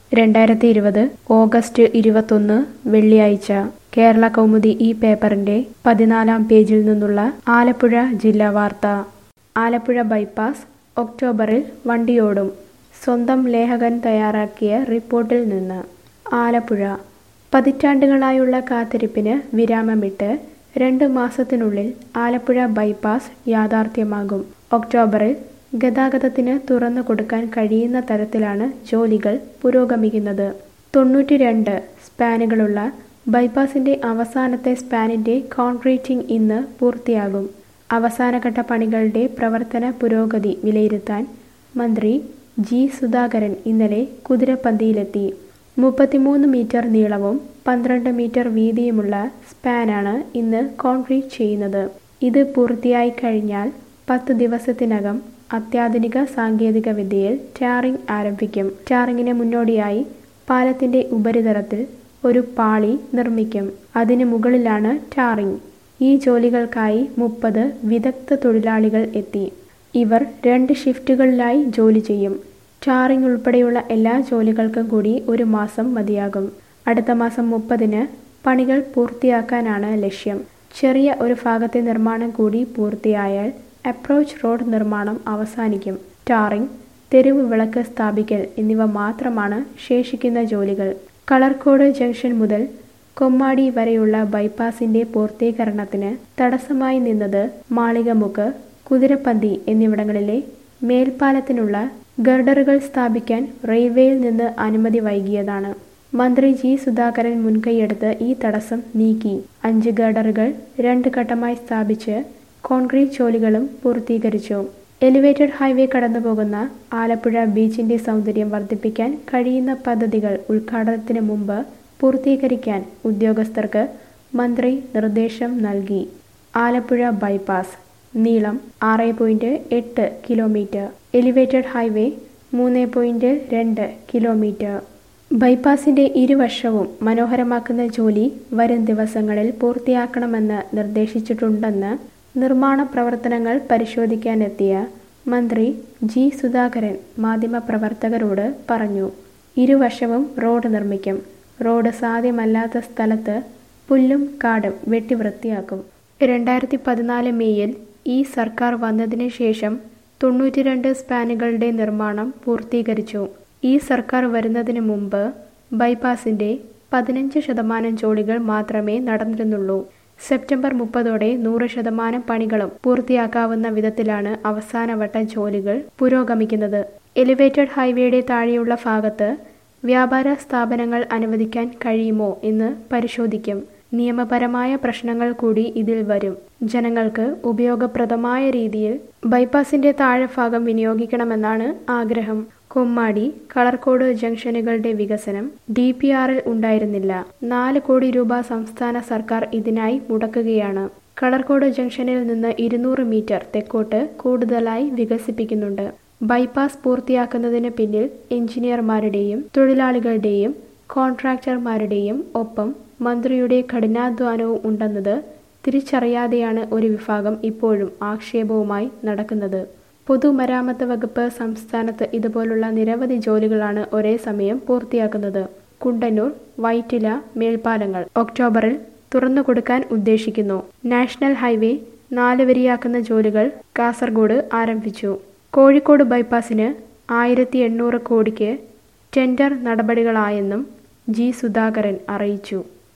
രണ്ടായിരത്തി ഇരുപത് ഓഗസ്റ്റ് ഇരുപത്തൊന്ന് വെള്ളിയാഴ്ച കേരള കൗമുദി ഈ പേപ്പറിന്റെ പതിനാലാം പേജിൽ നിന്നുള്ള ആലപ്പുഴ ജില്ലാ വാർത്ത ആലപ്പുഴ ബൈപ്പാസ് ഒക്ടോബറിൽ വണ്ടിയോടും സ്വന്തം ലേഖകൻ തയ്യാറാക്കിയ റിപ്പോർട്ടിൽ നിന്ന് ആലപ്പുഴ പതിറ്റാണ്ടുകളായുള്ള കാത്തിരിപ്പിന് വിരാമമിട്ട് രണ്ട് മാസത്തിനുള്ളിൽ ആലപ്പുഴ ബൈപ്പാസ് യാഥാർത്ഥ്യമാകും ഒക്ടോബറിൽ ഗതാഗതത്തിന് തുറന്നു കൊടുക്കാൻ കഴിയുന്ന തരത്തിലാണ് ജോലികൾ പുരോഗമിക്കുന്നത് തൊണ്ണൂറ്റി രണ്ട് സ്പാനുകളുള്ള ബൈപ്പാസിന്റെ അവസാനത്തെ സ്പാനിന്റെ കോൺക്രീറ്റിംഗ് ഇന്ന് പൂർത്തിയാകും അവസാനഘട്ട പണികളുടെ പ്രവർത്തന പുരോഗതി വിലയിരുത്താൻ മന്ത്രി ജി സുധാകരൻ ഇന്നലെ കുതിരപ്പന്തിയിലെത്തി മുപ്പത്തിമൂന്ന് മീറ്റർ നീളവും പന്ത്രണ്ട് മീറ്റർ വീതിയുമുള്ള സ്പാനാണ് ഇന്ന് കോൺക്രീറ്റ് ചെയ്യുന്നത് ഇത് പൂർത്തിയായി കഴിഞ്ഞാൽ പത്ത് ദിവസത്തിനകം അത്യാധുനിക സാങ്കേതിക വിദ്യയിൽ ടാറിംഗ് ആരംഭിക്കും ടാറിങ്ങിന് മുന്നോടിയായി പാലത്തിന്റെ ഉപരിതലത്തിൽ ഒരു പാളി നിർമ്മിക്കും അതിനു മുകളിലാണ് ടാറിംഗ് ഈ ജോലികൾക്കായി മുപ്പത് വിദഗ്ധ തൊഴിലാളികൾ എത്തി ഇവർ രണ്ട് ഷിഫ്റ്റുകളിലായി ജോലി ചെയ്യും ടാറിംഗ് ഉൾപ്പെടെയുള്ള എല്ലാ ജോലികൾക്കും കൂടി ഒരു മാസം മതിയാകും അടുത്ത മാസം മുപ്പതിന് പണികൾ പൂർത്തിയാക്കാനാണ് ലക്ഷ്യം ചെറിയ ഒരു ഭാഗത്തെ നിർമ്മാണം കൂടി പൂർത്തിയായാൽ അപ്രോച്ച് റോഡ് നിർമ്മാണം അവസാനിക്കും ടാറിംഗ് തെരുവ് വിളക്ക് സ്ഥാപിക്കൽ എന്നിവ മാത്രമാണ് ശേഷിക്കുന്ന ജോലികൾ കളർക്കോട് ജംഗ്ഷൻ മുതൽ കൊമ്മാടി വരെയുള്ള ബൈപ്പാസിന്റെ പൂർത്തീകരണത്തിന് തടസ്സമായി നിന്നത് മാളികമുക്ക് കുതിരപ്പന്തി എന്നിവിടങ്ങളിലെ മേൽപ്പാലത്തിനുള്ള ഗർഡറുകൾ സ്ഥാപിക്കാൻ റെയിൽവേയിൽ നിന്ന് അനുമതി വൈകിയതാണ് മന്ത്രി ജി സുധാകരൻ മുൻകൈയെടുത്ത് ഈ തടസ്സം നീക്കി അഞ്ച് ഗർഡറുകൾ രണ്ട് ഘട്ടമായി സ്ഥാപിച്ച് കോൺക്രീറ്റ് ജോലികളും പൂർത്തീകരിച്ചു എലിവേറ്റഡ് ഹൈവേ കടന്നുപോകുന്ന ആലപ്പുഴ ബീച്ചിന്റെ സൗന്ദര്യം വർദ്ധിപ്പിക്കാൻ കഴിയുന്ന പദ്ധതികൾ ഉദ്ഘാടനത്തിന് മുമ്പ് പൂർത്തീകരിക്കാൻ ഉദ്യോഗസ്ഥർക്ക് മന്ത്രി നിർദ്ദേശം നൽകി ആലപ്പുഴ ബൈപ്പാസ് നീളം ആറ് പോയിന്റ് എട്ട് കിലോമീറ്റർ എലിവേറ്റഡ് ഹൈവേ മൂന്ന് പോയിന്റ് രണ്ട് കിലോമീറ്റർ ബൈപ്പാസിന്റെ ഇരുവശവും മനോഹരമാക്കുന്ന ജോലി വരും ദിവസങ്ങളിൽ പൂർത്തിയാക്കണമെന്ന് നിർദ്ദേശിച്ചിട്ടുണ്ടെന്ന് നിർമ്മാണ പ്രവർത്തനങ്ങൾ പരിശോധിക്കാനെത്തിയ മന്ത്രി ജി സുധാകരൻ മാധ്യമപ്രവർത്തകരോട് പറഞ്ഞു ഇരുവശവും റോഡ് നിർമ്മിക്കും റോഡ് സാധ്യമല്ലാത്ത സ്ഥലത്ത് പുല്ലും കാടും വെട്ടി വൃത്തിയാക്കും രണ്ടായിരത്തി പതിനാല് മെയ്യിൽ ഈ സർക്കാർ വന്നതിന് ശേഷം തൊണ്ണൂറ്റിരണ്ട് സ്പാനുകളുടെ നിർമ്മാണം പൂർത്തീകരിച്ചു ഈ സർക്കാർ വരുന്നതിന് മുമ്പ് ബൈപ്പാസിന്റെ പതിനഞ്ച് ശതമാനം ജോലികൾ മാത്രമേ നടന്നിരുന്നുള്ളൂ സെപ്റ്റംബർ മുപ്പതോടെ നൂറ് ശതമാനം പണികളും പൂർത്തിയാക്കാവുന്ന വിധത്തിലാണ് അവസാനവട്ട ജോലികൾ പുരോഗമിക്കുന്നത് എലിവേറ്റഡ് ഹൈവേയുടെ താഴെയുള്ള ഭാഗത്ത് വ്യാപാര സ്ഥാപനങ്ങൾ അനുവദിക്കാൻ കഴിയുമോ എന്ന് പരിശോധിക്കും നിയമപരമായ പ്രശ്നങ്ങൾ കൂടി ഇതിൽ വരും ജനങ്ങൾക്ക് ഉപയോഗപ്രദമായ രീതിയിൽ ബൈപ്പാസിന്റെ താഴെഭാഗം വിനിയോഗിക്കണമെന്നാണ് ആഗ്രഹം കൊമ്മാടി കളർക്കോട് ജംഗ്ഷനുകളുടെ വികസനം ഡി പി ആറിൽ ഉണ്ടായിരുന്നില്ല നാല് കോടി രൂപ സംസ്ഥാന സർക്കാർ ഇതിനായി മുടക്കുകയാണ് കളർക്കോട് ജംഗ്ഷനിൽ നിന്ന് ഇരുന്നൂറ് മീറ്റർ തെക്കോട്ട് കൂടുതലായി വികസിപ്പിക്കുന്നുണ്ട് ബൈപ്പാസ് പൂർത്തിയാക്കുന്നതിന് പിന്നിൽ എഞ്ചിനീയർമാരുടെയും തൊഴിലാളികളുടെയും കോൺട്രാക്ടർമാരുടെയും ഒപ്പം മന്ത്രിയുടെ കഠിനാധ്വാനവും ഉണ്ടെന്നത് തിരിച്ചറിയാതെയാണ് ഒരു വിഭാഗം ഇപ്പോഴും ആക്ഷേപവുമായി നടക്കുന്നത് പൊതുമരാമത്ത് വകുപ്പ് സംസ്ഥാനത്ത് ഇതുപോലുള്ള നിരവധി ജോലികളാണ് ഒരേ സമയം പൂർത്തിയാക്കുന്നത് കുണ്ടന്നൂർ വൈറ്റില മേൽപ്പാലങ്ങൾ ഒക്ടോബറിൽ തുറന്നു കൊടുക്കാൻ ഉദ്ദേശിക്കുന്നു നാഷണൽ ഹൈവേ നാല് വരിയാക്കുന്ന ജോലികൾ കാസർഗോഡ് ആരംഭിച്ചു കോഴിക്കോട് ബൈപ്പാസിന് ആയിരത്തി എണ്ണൂറ് കോടിക്ക് ടെൻഡർ നടപടികളായെന്നും ജി സുധാകരൻ അറിയിച്ചു